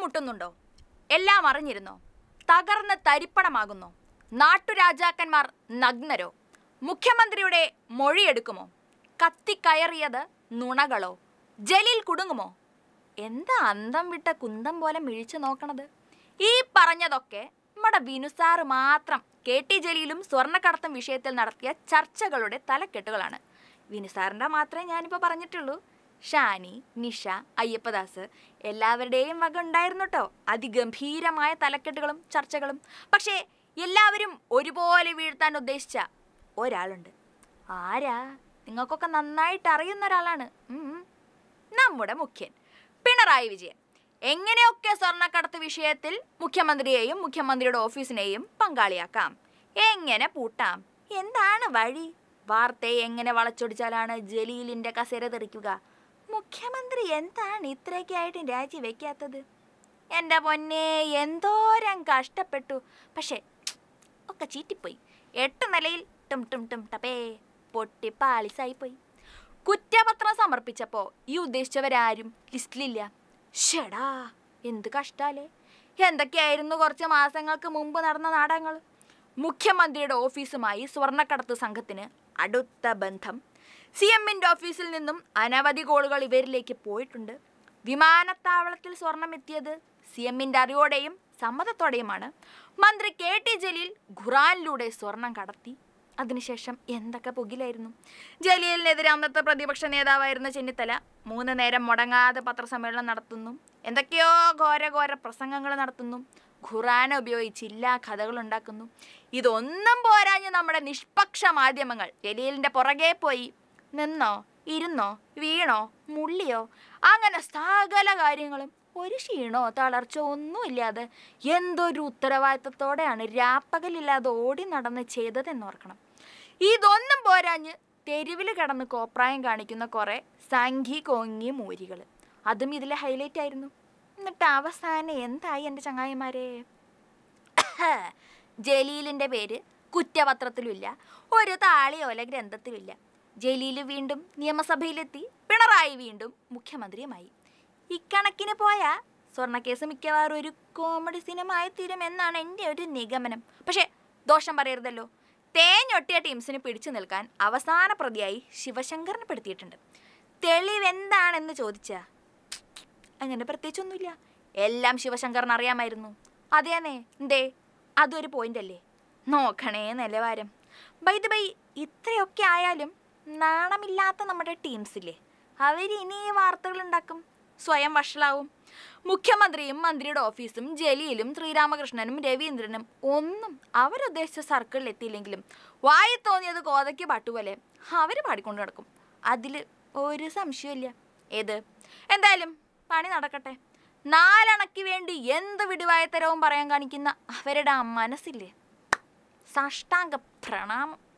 മുട്ടുന്നുണ്ടോ എല്ലാം അറിഞ്ഞിരുന്നോ തകർന്ന് തരിപ്പണമാകുന്നോ നാട്ടുരാജാക്കന്മാർ നഗ്നരോ മുഖ്യമന്ത്രിയുടെ മൊഴിയെടുക്കുമോ കത്തിക്കയറിയത് നുണകളോ ജലീൽ കുടുങ്ങുമോ എന്താ അന്തം വിട്ട കുന്തം പോലെ മിഴിച്ചു നോക്കണത് ഈ പറഞ്ഞതൊക്കെ നമ്മുടെ വിനുസാറ് മാത്രം കെ ടി ജലീലും സ്വർണ്ണക്കടത്തും വിഷയത്തിൽ നടത്തിയ ചർച്ചകളുടെ തലക്കെട്ടുകളാണ് വിനുസാറിൻ്റെ മാത്രമേ ഞാനിപ്പോൾ പറഞ്ഞിട്ടുള്ളൂ ഷാനി നിഷ അയ്യപ്പദാസ് എല്ലാവരുടെയും വക ഉണ്ടായിരുന്നു കേട്ടോ അതിഗംഭീരമായ തലക്കെട്ടുകളും ചർച്ചകളും പക്ഷേ എല്ലാവരും ഒരുപോലെ വീഴ്ത്താൻ ഉദ്ദേശിച്ച ഒരാളുണ്ട് ആരാ നിങ്ങൾക്കൊക്കെ നന്നായിട്ട് അറിയുന്ന ഒരാളാണ് ഉം. നമ്മുടെ മുഖ്യൻ പിണറായി വിജയൻ എങ്ങനെയൊക്കെ സ്വർണ്ണക്കടത്ത് വിഷയത്തിൽ മുഖ്യമന്ത്രിയെയും മുഖ്യമന്ത്രിയുടെ ഓഫീസിനെയും പങ്കാളിയാക്കാം എങ്ങനെ പൂട്ടാം എന്താണ് വഴി വാർത്തയെ എങ്ങനെ വളച്ചൊടിച്ചാലാണ് ജലീലിന്റെ കസേര തെറിക്കുക മുഖ്യമന്ത്രി എന്താണ് ഇത്രയൊക്കെയായിട്ടും രാജിവെക്കാത്തത് എൻ്റെ പൊന്നെ എന്തോരം കഷ്ടപ്പെട്ടു പക്ഷേ ഒക്കെ ചീറ്റിപ്പോയി എട്ട് നിലയിൽ ടും ടും ടും ടപേ പൊട്ടി പാളിസായിപ്പോയി കുറ്റപത്രം സമർപ്പിച്ചപ്പോൾ ഈ ഉദ്ദേശിച്ചവരാരും ലിസ്റ്റിലില്ല ഷെടാ എന്ത് കഷ്ടാലേ എന്തൊക്കെയായിരുന്നു കുറച്ച് മാസങ്ങൾക്ക് മുമ്പ് നടന്ന നാടകങ്ങൾ മുഖ്യമന്ത്രിയുടെ ഓഫീസുമായി സ്വർണ്ണക്കടത്ത് സംഘത്തിന് അടുത്ത ബന്ധം സി എമ്മിൻ്റെ ഓഫീസിൽ നിന്നും അനവധി കോളുകൾ ഇവരിലേക്ക് പോയിട്ടുണ്ട് വിമാനത്താവളത്തിൽ സ്വർണം എത്തിയത് സി എമ്മിൻ്റെ അറിവോടെയും സമ്മതത്തോടെയുമാണ് മന്ത്രി കെ ടി ജലീൽ ഖുറാനിലൂടെ സ്വർണം കടത്തി അതിനുശേഷം എന്തൊക്കെ പുകിലായിരുന്നു ജലീലിനെതിരെ അന്നത്തെ പ്രതിപക്ഷ നേതാവായിരുന്ന ചെന്നിത്തല മൂന്ന് നേരം മുടങ്ങാതെ പത്രസമ്മേളനം നടത്തുന്നു എന്തൊക്കെയോ ഘോര ഘോര പ്രസംഗങ്ങൾ നടത്തുന്നു ഖുറാന ഉപയോഗിച്ചില്ല കഥകൾ ഉണ്ടാക്കുന്നു ഇതൊന്നും പോരാഞ്ഞ് നമ്മുടെ നിഷ്പക്ഷ മാധ്യമങ്ങൾ ജലീലിൻ്റെ പുറകെ പോയി നിന്നോ ഇരുന്നോ വീണോ മുള്ളിയോ അങ്ങനെ സകല കാര്യങ്ങളും ഒരു ക്ഷീണോ തളർച്ചയോ ഒന്നുമില്ലാതെ എന്തൊരു ഉത്തരവാദിത്തത്തോടെയാണ് രാപ്പകലില്ലാതെ ഓടി നടന്ന് ചെയ്തതെന്നോർക്കണം ഇതൊന്നും പോരാഞ്ഞ് തെരുവിൽ കിടന്ന് കോപ്രായം കാണിക്കുന്ന കുറേ സംഘി കൊങ്ങി മൂരികൾ അതും ഇതിലെ ഹൈലൈറ്റ് ആയിരുന്നു എന്നിട്ട് അവസാനം എന്തായി എൻ്റെ ചങ്ങായിമാരെ ജലീലിൻ്റെ പേര് കുറ്റപത്രത്തിലുമില്ല ഒരു താളിയോല ഗ്രന്ഥത്തിലുമില്ല ജലീൽ വീണ്ടും നിയമസഭയിലെത്തി പിണറായി വീണ്ടും മുഖ്യമന്ത്രിയുമായി ഇക്കണക്കിന് പോയാൽ സ്വർണ്ണക്കേസ് മിക്കവാറും ഒരു കോമഡി സിനിമ ആയി തീരുമെന്നാണ് എൻ്റെ ഒരു നിഗമനം പക്ഷേ ദോഷം പറയരുതല്ലോ തേഞ്ഞൊട്ടിയ ടീംസിന് പിടിച്ചു നിൽക്കാൻ അവസാന പ്രതിയായി ശിവശങ്കറിനെ പെടുത്തിയിട്ടുണ്ട് തെളിവ് എന്താണെന്ന് ചോദിച്ചാ അങ്ങനെ പ്രത്യേകിച്ചൊന്നുമില്ല എല്ലാം ശിവശങ്കറിന് അറിയാമായിരുന്നു അതേന്നേ എന്തേ അതൊരു പോയിന്റ് അല്ലേ നോക്കണേ നിലവാരം ബൈ ദ ബൈ ഇത്രയൊക്കെ ആയാലും നാണമില്ലാത്ത നമ്മുടെ ടീംസില്ലേ അവരിനി ഈ വാർത്തകൾ ഉണ്ടാക്കും സ്വയം വഷളാവും മുഖ്യമന്ത്രിയും മന്ത്രിയുടെ ഓഫീസും ജലീലും ശ്രീരാമകൃഷ്ണനും രവീന്ദ്രനും ഒന്നും അവരുദ്ദേശിച്ച സർക്കിളിൽ എത്തിയില്ലെങ്കിലും വായി തോന്നിയത് കോതയ്ക്ക് പാട്ടുപോലെ അവർ പാടിക്കൊണ്ട് നടക്കും അതിൽ ഒരു സംശയമില്ല ഏത് എന്തായാലും പണി നടക്കട്ടെ നാലണയ്ക്ക് വേണ്ടി എന്ത് വിടുവായത്തരവും പറയാൻ കാണിക്കുന്ന അവരുടെ ആ മനസ്സില്ലേ സാഷ്ടാംഗ പ്രണാമം